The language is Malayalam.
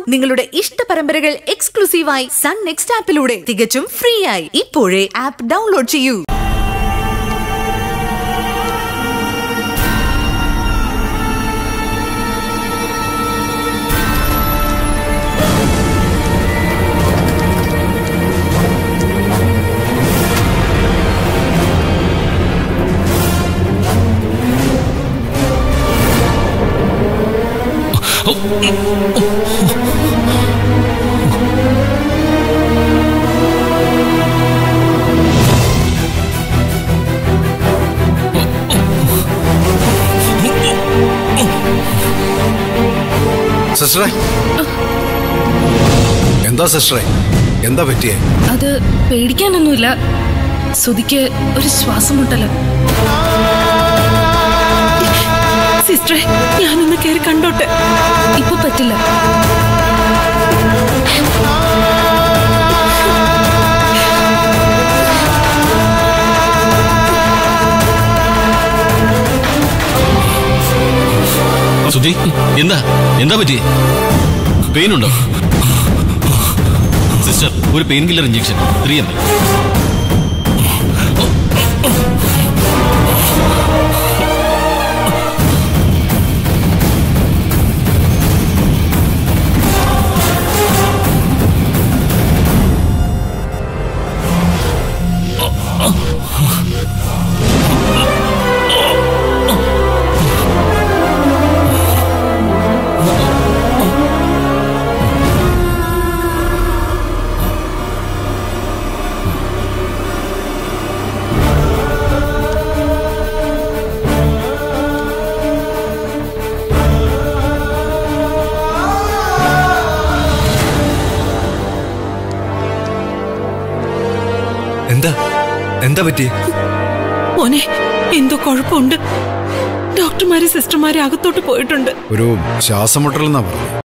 നിങ്ങളുടെ ഇഷ്ട പരമ്പരകൾ എക്സ്ക്ലൂസീവായി സൺ നെക്സ്റ്റ് ആപ്പിലൂടെ തികച്ചും ഫ്രീ ആയി ഇപ്പോഴേ ആപ്പ് ഡൗൺലോഡ് ചെയ്യൂ സിസ്റ്ററെ എന്താ സിസ്റ്ററെ എന്താ പറ്റിയേ അത് പേടിക്കാനൊന്നുമില്ല സുധിക്ക് ഒരു ശ്വാസം മുട്ടല് സിസ്റ്ററെ ഞാനൊന്ന് കയറി കണ്ടോട്ടെ ഇപ്പൊ പറ്റില്ല സുധി എന്താ എന്താ പറ്റി പെയിൻ ഉണ്ടോ സിസ്റ്റർ ഒരു painkiller injection three M L എന്താ എന്താ പറ്റിയേ മോനെ എന്തോ കുഴപ്പമുണ്ട് ഡോക്ടർമാരെ സിസ്റ്റർമാരെ അകത്തോട്ട് പോയിട്ടുണ്ട് ഒരു ശ്വാസം മുട്ടലെന്നാ പറഞ്ഞു